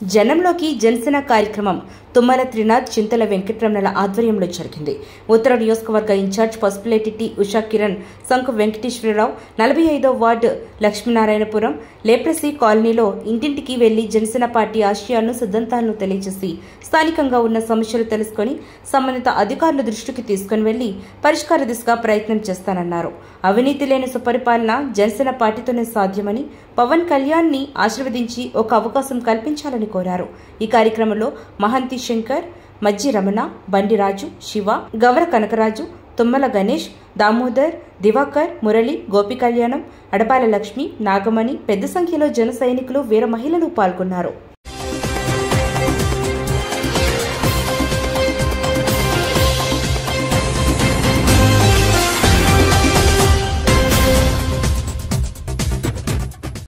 జనంలోకి జనసేన కార్యక్రమం తుమ్మల త్రినాథ్ చింతల వెంకటరమణల ఆధ్వర్యంలో జరిగింది ఉత్తర నియోజకవర్గ ఇన్ఛార్జ్ పసుపులేటి టి ఉషా కిరణ్ శంకు వెంకటేశ్వరరావు నలభై ఐదో వార్డు లక్ష్మీనారాయణపురం లేప్రసీ కాలనీలో ఇంటింటికి వెళ్లి జనసేన పార్టీ ఆశయాలను సిద్ధాంతాలను తెలియజేసి స్థానికంగా ఉన్న సమస్యలు తెలుసుకొని సంబంధిత అధికారుల దృష్టికి తీసుకుని వెళ్లి పరిష్కార దిశగా ప్రయత్నం చేస్తానన్నారు అవినీతి లేని సుపరిపాలన జనసేన పార్టీతోనే సాధ్యమని పవన్ కళ్యాణ్ ని ఆశీర్వదించి ఒక అవకాశం కల్పించాలని కోరారు ఈ కార్యక్రమంలో మహంతి శంకర్ మజ్జి రమణ బండిరాజు శివ గవర కనకరాజు తుమ్మల గణేష్ దామోదర్ దివాకర్ మురళి గోపి కళ్యాణం అడపాల లక్ష్మి నాగమణి పెద్ద సంఖ్యలో జన సైనికులు వీర మహిళలు పాల్గొన్నారు